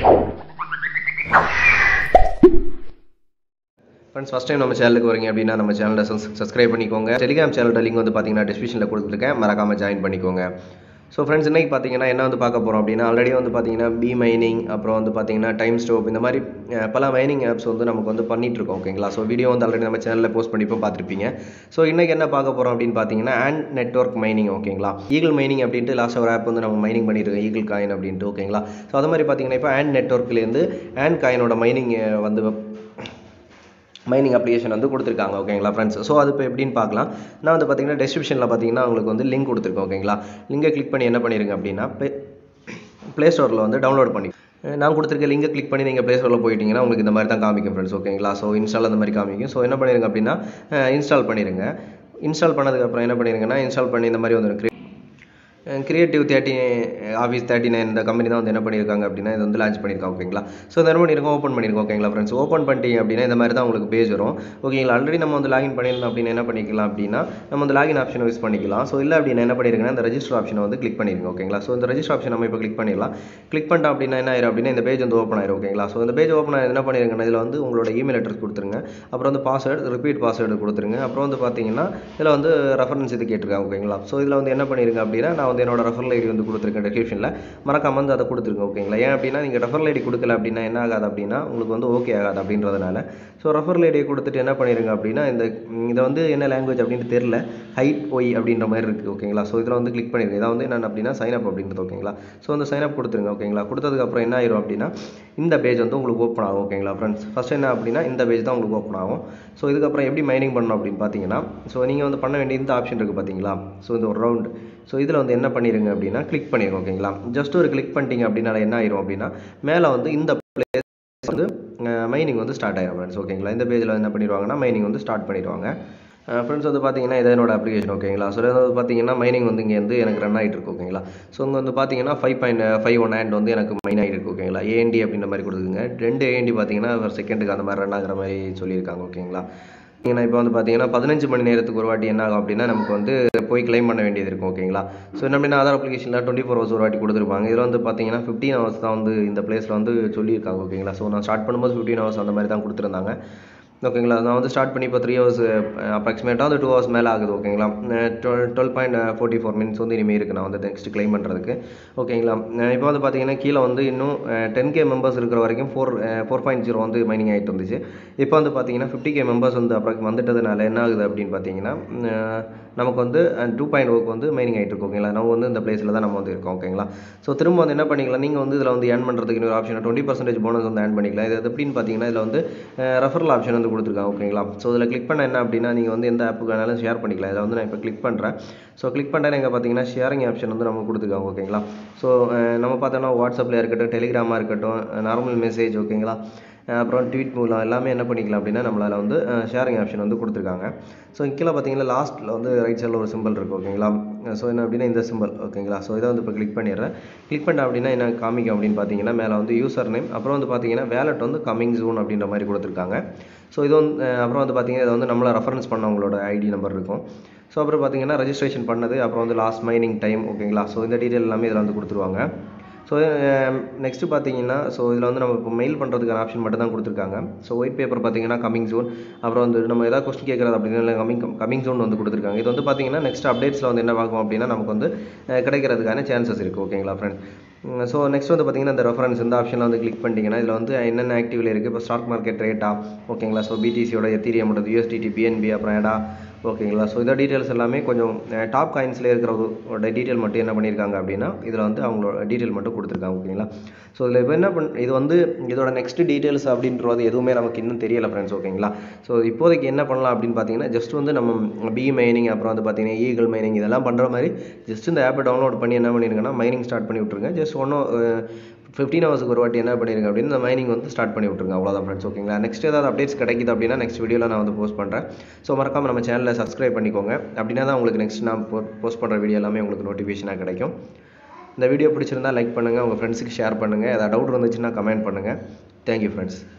friends first time நம்ம சேனலுக்கு வரீங்க அப்படின்னா நம்ம சேனலை சப்ஸ்கிரைப் பண்ணிக்கோங்க டெலிகிராம் சேனலோட லிங்க் வந்து பார்த்தீங்கன்னா டிஸ்கிரிப்ஷனில் கொடுத்துருக்கேன் மறக்காமல் ஜாயின் பண்ணிக்கோங்க ஸோ ஃப்ரெண்ட்ஸ் இன்றைக்கி பார்த்தீங்கன்னா என்ன வந்து பார்க்க போகிறோம் அப்படின்னா ஆல்ரெடி வந்து பார்த்தீங்கன்னா பி மைனிங் அப்புறம் வந்து பார்த்தீங்கன்னா டைம் ஸ்டோப் இந்த மாதிரி அஹ், பல மைனிங் ஆப்ஸ் வந்து நமக்கு வந்து பண்ணிட்டு இருக்கோம் ஓகேங்களா ஸோ வீடியோ வந்து ஆல்ரெடி நம்ம சேனலில் போஸ்ட் பண்ணிப்போம் பார்த்துருப்பீங்க ஸோ இன்றைக்கி என்ன பார்க்க போகிறோம் அப்படின்னு பார்த்தீங்கன்னா ஆண்ட் நெட்ஒர்க் மைனிங் ஓகேங்களா ஈகிள் மைனிங் அப்படின்ட்டு லாஸ்ட் ஒரு ஆப் வந்து நம்ம மைனிங் பண்ணியிருக்கோம் ஈகிள் காயின் அப்படின்ட்டு ஓகேங்களா ஸோ அது மாதிரி பார்த்தீங்கன்னா இப்போ ஆண்ட் நெட்ஒர்க்லேருந்து ஆண்ட் காயினோட மைனிங் வந்து மைனிங் அப்ளிகேஷன் வந்து கொடுத்துருக்காங்க ஓகேங்களா ஃப்ரெண்ட்ஸ் ஸோ அது இப்போ எப்படின்னு பார்க்கலாம் நான் வந்து பார்த்தீங்கன்னா டெஸ்கிரிப்ஷனில் பார்த்தீங்கன்னா உங்களுக்கு வந்து லிங்க் கொடுத்துருக்கேன் ஓகேங்களா லிங்கை கிளிக் பண்ணி என்ன பண்ணிருங்க அப்படின்னா ப்ளே ஸ்டோரில் வந்து டவுன்லோட் பண்ணி அஹ் நான் கொடுத்துருக்க லிங்கை கிளிக் பண்ணி நீங்கள் ப்ளே ஸ்டோரில் போயிட்டீங்கன்னா உங்களுக்கு இந்த மாதிரி தான் காமிக்கும் ஃப்ரெண்ட்ஸ் ஓகேங்களா ஸோ இன்ஸ்டால் அந்த மாதிரி காமிக்கும் ஸோ என்ன பண்ணிருங்க அப்படின்னா இன்ஸ்டால் பண்ணிடுங்க இன்ஸ்டால் பண்ணதுக்கப்புறம் என்ன பண்ணிருங்கன்னா இன்ஸ்டால் பண்ணி இந்த மாதிரி வந்து creative thirty office thirty nine இந்த கம்பெனி தான் வந்து என்ன பண்ணியிருக்காங்க அப்படின்னா இது வந்து லான்ச் பண்ணியிருக்காங்க ஓகேங்களா ஸோ இதை என்ன பண்ணியிருக்கோம் ஓப்பன் பண்ணியிருக்கோம் ஓகேங்களா ஃப்ரெண்ட்ஸ் ஓப்பன் பண்ணிட்டீங்க அப்படின்னா இந்த மாதிரி தான் உங்களுக்கு பேஜ் வரும் ஓகேங்களா ஆல்ரெடி நம்ம வந்து லாகின் பண்ணியிருந்தோம் அப்படின்னா என்ன பண்ணிக்கலாம் அப்படின்னா நம்ம வந்து லாகின் ஆப்ஷன் யூஸ் பண்ணிக்கலாம் ஸோ இல்லை அப்படின்னா என்ன பண்ணிருக்கேன்னா இந்த ரெஜிஸ்டர் ஆப்ஷனை வந்து கிளிக் பண்ணிருங்க ஓகேங்களா ஸோ இந்த ரெஜிஸ்டர் ஆப்ஷன் நம்ம இப்போ கிளிக் பண்ணிடலாம் கிளிக் பண்ணிட்டோம் அப்படின்னா என்ன ஆயிரும் அப்படின்னா இந்த பேஜ் வந்து ஓப்பன் ஆயிரும் ஓகேங்களா ஸோ இந்த பேஜ் ஓப்பன் ஆயிரும் என்ன பண்ணிருங்கன்னா இதில் வந்து உங்களோட இமெயில் அட்ரஸ் கொடுத்துருங்க அப்புறம் வந்து பாஸ்வேர்டு ரிப்பீட் பாஸ்வேர்டு கொடுத்துருங்க அப்புறம் வந்து பார்த்தீங்கன்னா இதில் வந்து ரெஃபரன்ஸ் இது கேட்டிருக்காங்க ஓகேங்களா ஸோ இதில் வந்து என்ன பண்ணிருங்க அப்படின்னா நான் வந்து என்னோட ரெஃபரல் ஐடி வந்து கொடுத்துருக்கேன் டிஸ்கிரிப்ஷனில் மறக்காம வந்து அதை கொடுத்துருங்க ஓகேங்களா ஏன் அப்படின்னா நீங்கள் ரெஃபரல் ஐடி கொடுக்கல அப்படின்னா என்ன ஆகாது அப்படின்னா உங்களுக்கு வந்து ஓகே ஆகாது அப்படின்றதுனால ஸோ ரெஃபரல் ஐடியை கொடுத்துட்டு என்ன பண்ணிருங்க அப்படின்னா இந்த ம், இதை வந்து என்ன லாங்குவேஜ் அப்படின்ட்டு தெரில ஹைட் ஒய் அப்படின்ற மாதிரி இருக்குது ஓகேங்களா ஸோ இதில் வந்து கிளிக் பண்ணிருங்க இதை வந்து என்ன அப்படின்னா சைன் அப் அப்படின்றது ஓகேங்களா ஸோ அந்த சைன் அப் கொடுத்துருங்க ஓகேங்களா கொடுத்ததுக்கப்புறம் என்ன ஆயிரும் அப்படின்னா இந்த பேஜ் வந்து உங்களுக்கு ஓப்பன் ஆகும் ஓகேங்களா ஃப்ரெண்ட்ஸ் ஃபஸ்ட் என்ன அப்படின்னா இந்த பேஜ் தான் உங்களுக்கு ஓப்பன் ஆகும் ஸோ இதுக்கப்புறம் எப்படி மைனிங் பண்ணணும் அப்படின்னு பார்த்தீங்கன்னா ஸோ நீங்கள் வந்து பண்ண வேண்டிய இந்த ஆப்ஷன் இருக்குது பார்த்தீங்களா ஸோ இந்த ஒரு ரவுண்ட் ஸோ இதில் வந்து என்ன பண்ணிடுங்க அப்படின்னா கிளிக் பண்ணிடுங்க ஓகேங்களா ஜஸ்ட் ஒரு கிளிக் பண்ணிட்டீங்க அப்படின்னா என்ன ஆயிரும் அப்படின்னா மேலே வந்து இந்த பிளேஸ் வந்து மைனிங் வந்து ஸ்டார்ட் ஆயிரும் ஃப்ரெண்ட்ஸ் ஓகேங்களா இந்த பேஜில் என்ன பண்ணிடுவாங்கன்னா மைனிங் வந்து ஸ்டார்ட் பண்ணிடுவாங்க ஃப்ரெண்ட்ஸ் வந்து பார்த்தீங்கன்னா இது என்னோட அப்ளிகேஷன் ஓகேங்களா ஸோ இது வந்து பார்த்தீங்கன்னா மைனிங் வந்து இங்கே வந்து எனக்கு ரன் ஆகிட்டு இருக்கு ஓகேங்களா ஸோ இங்கே வந்து பார்த்தீங்கன்னா five point five one and வந்து எனக்கு மைன் ஆகிட்டு இருக்கு ஓகேங்களா ஏஎன்டி அப்படின்ற மாதிரி கொடுத்துருங்க ரெண்டு ஏஎன்டி பார்த்தீங்கன்னா ஒரு செகண்டுக்கு அந்த மாதிரி ரன் ஆகுற மாதிரி சொல்லியிருக்காங்க ஓகேங்களா பார்த்தீங்கன்னா இப்போ வந்து பார்த்தீங்கன்னா பதினஞ்சு மணி நேரத்துக்கு ஒரு வாட்டி என்ன ஆகும் அப்படின்னா நமக்கு வந்து போய் கிளைம் பண்ண வேண்டியது இருக்கும் ஓகேங்களா ஸோ என்ன அப்படின்னா ஆதார் அப்ளிகேஷனில் டுவெண்ட்டி ஃபோர் ஹவர்ஸ் ஒரு வாட்டி கொடுத்துருப்பாங்க இதில் வந்து பார்த்தீங்கன்னா ஃபிஃப்டீன் ஹவர்ஸ் தான் வந்து இந்த பிளேஸில் வந்து சொல்லியிருக்காங்க ஓகேங்களா ஸோ நான் ஸ்டார்ட் பண்ணும்போது ஃபிஃப்டீன் ஹவர்ஸ் அந்த மாதிரி தான் கொடுத்துருந்தாங்க ஓகேங்களா நான் வந்து ஸ்டார்ட் பண்ணி இப்போ த்ரீ ஹவர்ஸ் அப்ராக்சிமேட்டாக வந்து டூ ஹவர்ஸ் மேலே ஆகுது ஓகேங்களா twelve twelve point forty four minutes வந்து இனிமேல் இருக்குது நான் வந்து நெக்ஸ்ட் க்ளைம் பண்ணுறதுக்கு ஓகேங்களா இப்போ வந்து பார்த்தீங்கன்னா கீழே வந்து இன்னும் டென் கே மெம்பர்ஸ் இருக்கிற வரைக்கும் ஃபோர் ஃபோர் பாயிண்ட் ஜீரோ வந்து மைனிங் ஆகிட்டு இருந்துச்சு இப்போ வந்து பார்த்தீங்கன்னா ஃபிஃப்டி கே மெம்பர்ஸ் வந்து அப்ராக்ஸ் வந்துட்டதுனால என்ன ஆகுது அப்படின்னு பார்த்தீங்கன்னா அஹ், நமக்கு வந்து டூ பாயிண்ட் ஒர்க் வந்து மைனிங் ஆகிட்டு இருக்கு ஓகேங்களா நம்ம வந்து இந்த பிளேஸில் தான் நம்ம வந்து இருக்கோம் ஓகேங்களா ஸோ திரும்ப வந்து என்ன பண்ணிக்கலாம் நீங்கள் வந்து இதில் வந்து ஏர்ன் பண்ணுறதுக்கு இன்னொரு ஆப்ஷன் டுவெண்ட்டி பர்சன்டேஜ் போனஸ் வந்து ஏர்ன் பண்ணிக்கலாம் இது எப்படின்னு பார்த்தீங்கன்னா இதில் வந்து ரெஃபரல் ஆப்ஷன் வந்து கொடுத்துருக்காங்க ஓகேங்களா ஸோ இதில் கிளிக் பண்ண என்ன அப்படின்னா நீங்கள் வந்து எந்த ஆப்புக்கு வேணாலும் ஷேர் பண்ணிக்கலாம் இதில் வந்து நான் இப்போ கிளிக் பண்ணுறேன் ஸோ கிளிக் பண்ணுறேன் எங்கே பார்த்தீங்கன்னா ஷேரிங் ஆப்ஷன் வந்து நமக்கு கொடுத்துருக்காங்க ஓகேங்களா ஸோ நம்ம பார்த்தோன்னா வாட்ஸ்அப்பில் இருக்கட்டும் டெலிகிராமாக இருக்கட்டும் நார்மல் மெசேஜ் ஓகேங்களா அஹ் அப்புறம் ட்வீட் மூலம் எல்லாமே என்ன பண்ணிக்கலாம் அப்படின்னா நம்மளால் வந்து ஷேரிங் ஆப்ஷன் வந்து கொடுத்துருக்காங்க ஸோ கீழே பார்த்தீங்கன்னா லாஸ்ட்டில் வந்து ரைட் சைடில் ஒரு சிம்பிள் இருக்குது ஓகேங்களா ஸோ என்ன அப்படின்னா இந்த சிம்பிள் ஓகேங்களா ஸோ இதை வந்து இப்போ கிளிக் பண்ணிடுறேன் கிளிக் பண்ண அப்படின்னா என்ன காமிக்கும் அப்படின்னு பார்த்தீங்கன்னா மேலே வந்து யூசர் நேம் அப்புறம் வந்து பார்த்தீங்கன்னா வேலட் வந்து கமிங் ஜூன் அப்படின்ற மாதிரி கொடுத்துருக்காங்க ஸோ இது வந்து அஹ் அப்புறம் வந்து பார்த்தீங்கன்னா இது வந்து நம்மளை ரெஃபரன்ஸ் பண்ணவங்களோட ஐடி நம்பர் இருக்கும் ஸோ அப்புறம் பார்த்தீங்கன்னா ரெஜிஸ்ட்ரேஷன் பண்ணது அப்புறம் வந்து லாஸ்ட் மைனிங் டைம் ஓகேங்களா ஸோ இந்த டீட்டெயில் எல்லாமே இதில் வந்து கொடுத்துருவாங்க ஸோ நெக்ஸ்ட்டு பார்த்தீங்கன்னா ஸோ இதில் வந்து நம்ம இப்போ மெயில் பண்ணுறதுக்கான ஆப்ஷன் மட்டும் தான் கொடுத்துருக்காங்க ஸோ ஒயிட் பேப்பர் பார்த்தீங்கன்னா கமிங் ஜோன் அப்புறம் வந்து நம்ம ஏதாவது கொஸ்டின் கேட்குறது அப்படின்னா கமிங் கமிங் ஜோன் வந்து கொடுத்துருக்காங்க இது வந்து பார்த்தீங்கன்னா நெக்ஸ்ட் அப்டேட்ஸில் வந்து என்ன ஆகும் அப்படின்னா நமக்கு வந்து அஹ், கிடைக்கிறதுக்கான சான்சஸ் இருக்குது ஓகேங்களா ஃப்ரெண்ட் ஸோ நெக்ஸ்ட் வந்து பார்த்தீங்கன்னா இந்த ரெஃபரன்ஸ் இந்த ஆப்ஷனில் வந்து கிளிக் பண்ணிட்டீங்கன்னா இதில் வந்து என்னென்ன ஆக்டிவில் இருக்குது இப்போ ஸ்டாக் மார்க்கெட் ரேட்டா ஓகேங்களா ஸோ பிடிசியோட எத்தீரியம் யூஎஸ்டிடி பிஎன்பி அப்புறம் எடா ஓகேங்களா ஸோ இதை டீட்டெயில்ஸ் எல்லாமே கொஞ்சம் டாப் காயின்ஸில் இருக்கிறதோட டீட்டெயில் மட்டும் என்ன பண்ணியிருக்காங்க அப்படின்னா இதில் வந்து அவங்களோட டீட்டெயில் மட்டும் கொடுத்துருக்காங்க ஓகேங்களா ஸோ இதில் இப்போ என்ன பண் இது வந்து இதோட நெக்ஸ்ட் டீட்டெயில்ஸ் அப்படின்றது எதுவுமே நமக்கு இன்னும் தெரியல ஃப்ரெண்ட்ஸ் ஓகேங்களா ஸோ இப்போதைக்கு என்ன பண்ணலாம் அப்படின்னு பார்த்தீங்கன்னா ஜஸ்ட் வந்து நம்ம பி மைனிங் அப்புறம் வந்து பார்த்தீங்கன்னா ஈகிள் மைனிங் இதெல்லாம் பண்ணுற மாதிரி ஜஸ்ட் இந்த ஆப்பை டவுன்லோட் பண்ணி என்ன பண்ணிருங்கன்னா மைனிங் ஸ்டார்ட் பண்ணி விட்ருங்க ஜஸ்ட் ஒன்றும் ஃபிஃப்டீன் ஹவர்ஸ்க்கு ஒரு வாட்டி என்ன பண்ணிருங்க அப்படின்னு இந்த மைனிங் வந்து ஸ்டார்ட் பண்ணி விட்ருங்க அவ்வளோதான் ஃப்ரெண்ட்ஸ் ஓகேங்களா நெக்ஸ்ட் ஏதாவது அப்டேட்ஸ் கிடைக்குது அப்படின்னா நெக்ஸ்ட் வீடியோவில் நான் வந்து போஸ்ட் பண்ணுறேன் ஸோ மறக்காம நம்ம சேனலில் சப்ஸ்கிரைப் பண்ணிக்கோங்க அப்படின்னா தான் உங்களுக்கு நெக்ஸ்ட் நான் போஸ்ட் பண்ணுற வீடியோ எல்லாமே உங்களுக்கு நோட்டிஃபிகேஷனாக கிடைக்கும் இந்த வீடியோ பிடிச்சிருந்தா லைக் பண்ணுங்கள் உங்கள் ஃப்ரெண்ட்ஸுக்கு ஷேர் பண்ணுங்கள் ஏதாவது டவுட் இருந்துச்சுன்னா கமெண்ட் பண்ணுங்கள் தேங்க்யூ ஃப்ரெண்ட்ஸ்